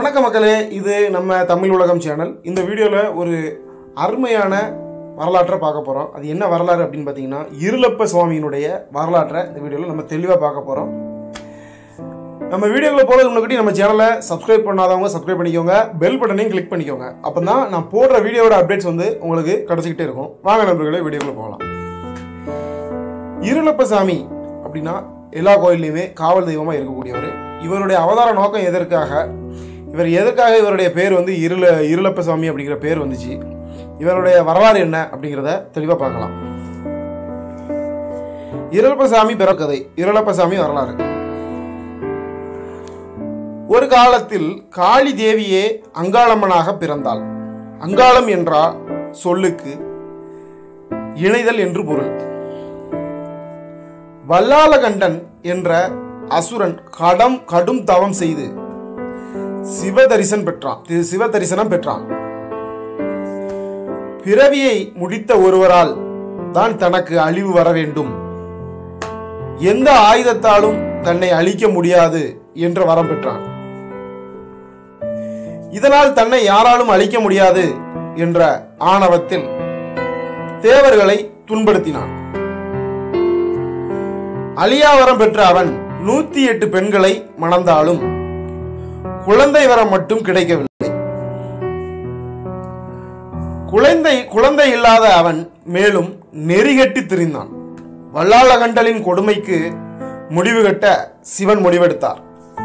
வணக்க மக்களே இது நம்ம தமிழ் உலகம் சேனல் இந்த வீடியோவில் ஒரு அருமையான வரலாற்றை பார்க்க போகிறோம் அது என்ன வரலாறு அப்படின்னு பார்த்தீங்கன்னா இருளப்ப சுவாமியினுடைய வரலாற்றை இந்த வீடியோவில் நம்ம தெளிவாக பார்க்க போகிறோம் நம்ம வீடியோக்குள்ள போகிறதுக்கு முன்னாடி நம்ம சேனலை சப்ஸ்கிரைப் பண்ணாதவங்க சப்ஸ்கிரைப் பண்ணிக்கோங்க பெல் பட்டனையும் கிளிக் பண்ணிக்கோங்க அப்போ தான் நான் போடுற வீடியோவோட அப்டேட்ஸ் வந்து உங்களுக்கு கிடச்சிக்கிட்டே இருக்கும் வாங்க நண்பர்களே வீடியோக்குள்ள போகலாம் இருளப்ப சாமி அப்படின்னா எல்லா கோயில்லையுமே காவல் தெய்வமாக இருக்கக்கூடியவர் இவருடைய அவதார நோக்கம் எதற்காக இவர் எதற்காக இவருடைய பேர் வந்து இருள இருளப்ப சாமி அப்படிங்கிற பேர் வந்துச்சு இவருடைய வரலாறு என்ன அப்படிங்கிறத தெளிவாக பார்க்கலாம் இருளப்பசாமி பிறக்கதை இருளப்பசாமி வரலாறு ஒரு காலத்தில் காளி தேவியே அங்காளம்மனாக பிறந்தாள் அங்காளம் என்றால் சொல்லுக்கு இணைதல் என்று பொருள் வல்லாளகண்டன் என்ற அசுரன் கடம் கடும் தவம் செய்து சிவதரிசன் பெற்றான் திரு சிவதரிசனம் பெற்றான் பிறவியை முடித்த ஒருவரால் தான் தனக்கு அழிவு வர வேண்டும் எந்த ஆயுதத்தாலும் தன்னை அழிக்க முடியாது என்ற வரம் பெற்றான் இதனால் தன்னை யாராலும் அழிக்க முடியாது என்ற ஆணவத்தில் தேவர்களை துன்படுத்தினான் அழியாவரம் பெற்ற அவன் நூத்தி எட்டு பெண்களை மணந்தாலும் குழந்தை வரம் மட்டும் கிடைக்கவில்லை குழந்தை குழந்தை இல்லாத அவன் மேலும் நெறிகட்டி திரிந்தான் வல்லாளகண்டலின் கொடுமைக்கு முடிவு கட்ட சிவன் முடிவெடுத்தார்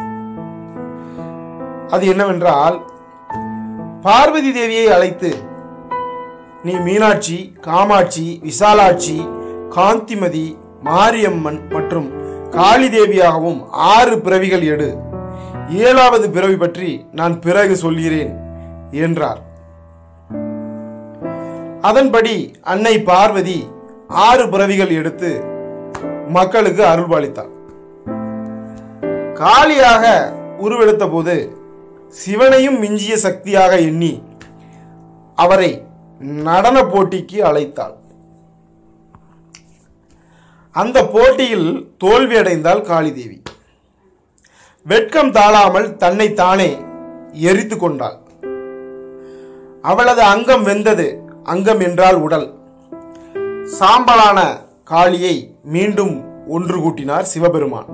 அது என்னவென்றால் பார்வதி தேவியை அழைத்து நீ மீனாட்சி காமாட்சி விசாலாட்சி காந்திமதி மாரியம்மன் மற்றும் காளி தேவியாகவும் ஆறு பிறவிகள் எடு ஏழாவது பிறவி பற்றி நான் பிறகு சொல்கிறேன் என்றார் அதன்படி அன்னை பார்வதி ஆறு பிறவிகள் எடுத்து மக்களுக்கு அருள்பாலித்தார் காளியாக உருவெடுத்த போது சிவனையும் மிஞ்சிய சக்தியாக எண்ணி அவரை நடன போட்டிக்கு அழைத்தாள் அந்த போட்டியில் தோல்வியடைந்தாள் காளிதேவி வெட்கம் தாழாமல் தன்னை தானே எரித்து கொண்டாள் அவளது அங்கம் வெந்தது அங்கம் என்றால் உடல் சாம்பலான காளியை மீண்டும் ஒன்று கூட்டினார் சிவபெருமான்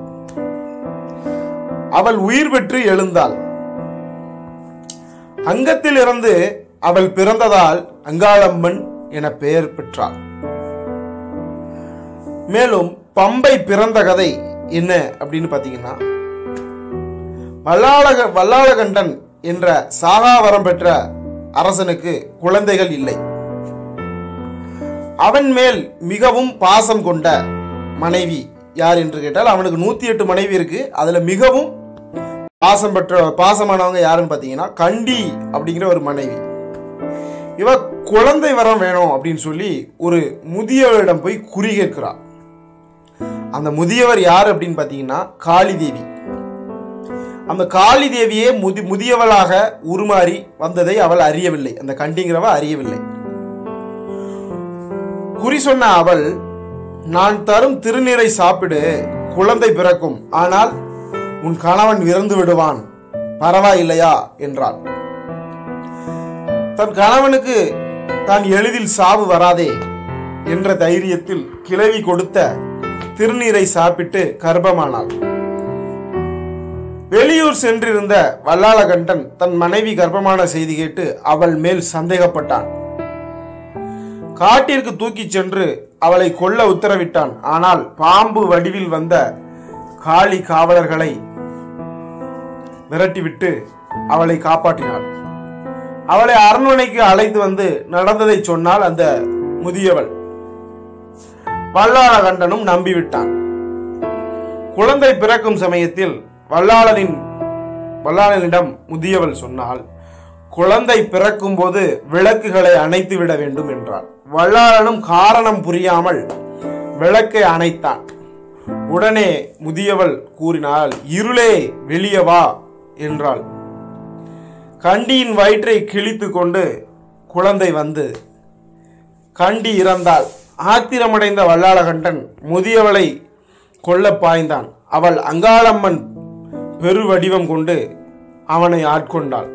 அவள் உயிர் பெற்று எழுந்தாள் அங்கத்தில் இருந்து அவள் பிறந்ததால் அங்காளம்மன் என பெயர் பெற்றாள் மேலும் பம்பை பிறந்த கதை என்ன அப்படின்னு பார்த்தீங்கன்னா வல்லாளக வல்லாளகண்டன் என்ற சாகாவரம் பெற்ற அரசனுக்கு குழந்தைகள் இல்லை அவன் மேல் மிகவும் பாசம் கொண்ட மனைவி யார் என்று கேட்டால் அவனுக்கு நூத்தி எட்டு மனைவி இருக்கு அதுல மிகவும் பாசம் பெற்ற பாசமானவங்க யாருன்னு பார்த்தீங்கன்னா கண்டி அப்படிங்கிற ஒரு மனைவி இவ குழந்தை வரம் வேணும் அப்படின்னு சொல்லி ஒரு முதியவரிடம் போய் குறி கேட்கிறார் அந்த முதியவர் யார் அப்படின்னு பார்த்தீங்கன்னா காளி தேவி அந்த காளி தேவியே முதி முதியவளாக உருமாறி வந்ததை அவள் அறியவில்லை அந்த கண்டிங்கிறவ அறியவில்லை குறி சொன்ன அவள் நான் தரும் திருநீரை சாப்பிடு குழந்தை பிறக்கும் ஆனால் உன் கணவன் இறந்து விடுவான் பரவாயில்லையா என்றாள் தன் கணவனுக்கு தான் எளிதில் சாவு வராதே என்ற தைரியத்தில் கிளவி கொடுத்த திருநீரை சாப்பிட்டு கர்ப்பமானாள் வெளியூர் சென்றிருந்த வல்லாளகண்டன் தன் மனைவி கர்ப்பமான செய்தி கேட்டு அவள் மேல் சந்தேகப்பட்டான் காட்டிற்கு தூக்கிச் சென்று அவளை கொல்ல உத்தரவிட்டான் ஆனால் பாம்பு வடிவில் வந்த காளி காவலர்களை விரட்டிவிட்டு அவளை காப்பாற்றினாள் அவளை அரண்மனைக்கு அழைத்து வந்து நடந்ததை சொன்னால் அந்த முதியவள் வல்லாளகண்டனும் நம்பிவிட்டான் குழந்தை பிறக்கும் சமயத்தில் வல்லாளனின் வல்லாளனிடம் முதியவள் சொன்னால் குழந்தை பிறக்கும் போது விளக்குகளை அணைத்து விட வேண்டும் என்றாள் வல்லாளனும் காரணம் புரியாமல் விளக்கை அணைத்தான் உடனே முதியவள் கூறினாள் இருளே வெளியே வா என்றாள் கண்டியின் வயிற்றை கிழித்து கொண்டு குழந்தை வந்து கண்டி இறந்தாள் ஆத்திரமடைந்த வல்லாளகண்டன் முதியவளை கொல்ல பாய்ந்தான் அவள் அங்காளம்மன் பெருவடிவம் கொண்டு அவனை ஆட்கொண்டாள்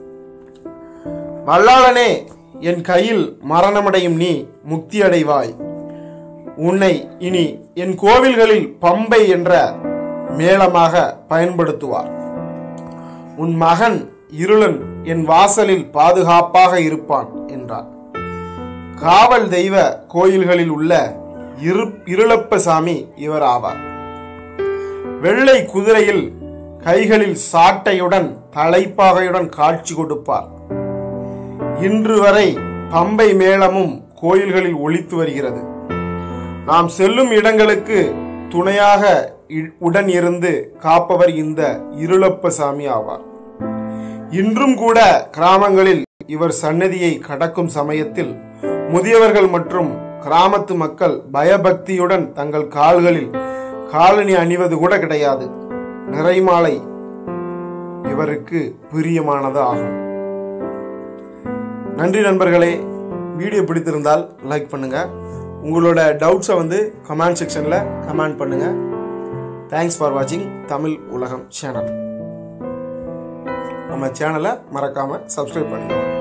வல்லாளனே என் கையில் மரணமடையும் நீ முக்தி அடைவாய் உன்னை இனி என் கோவில்களில் பம்பை என்ற மேளமாக பயன்படுத்துவார் உன் மகன் இருளன் என் வாசலில் பாதுகாப்பாக இருப்பான் என்றார் காவல் தெய்வ கோயில்களில் உள்ள இரு இருளப்பசாமி இவர் ஆவார் வெள்ளை குதிரையில் கைகளில் சாட்டையுடன் தலைப்பாகையுடன் காட்சி கொடுப்பார் இன்று வரை பம்பை மேளமும் கோயில்களில் ஒலித்து வருகிறது நாம் செல்லும் இடங்களுக்கு துணையாக இ- உடன் இருந்து காப்பவர் இந்த இருளப்பசாமி ஆவார் இன்றும் கூட கிராமங்களில் இவர் சன்னதியை கடக்கும் சமயத்தில் முதியவர்கள் மற்றும் கிராமத்து மக்கள் பயபக்தியுடன் தங்கள் கால்களில் காலணி அணிவது கூட கிடையாது நிறைமாலை இவருக்கு பிரியமானது ஆகும் நன்றி நண்பர்களே வீடியோ பிடித்திருந்தால் லைக் பண்ணுங்க உங்களோட டவுட்ஸை வந்து கமெண்ட் செக்ஷனில் கமெண்ட் பண்ணுங்க தேங்க்ஸ் ஃபார் வாட்சிங் தமிழ் உலகம் சேனல் நம்ம சேனலை மறக்காம சப்ஸ்கிரைப் பண்ணுங்க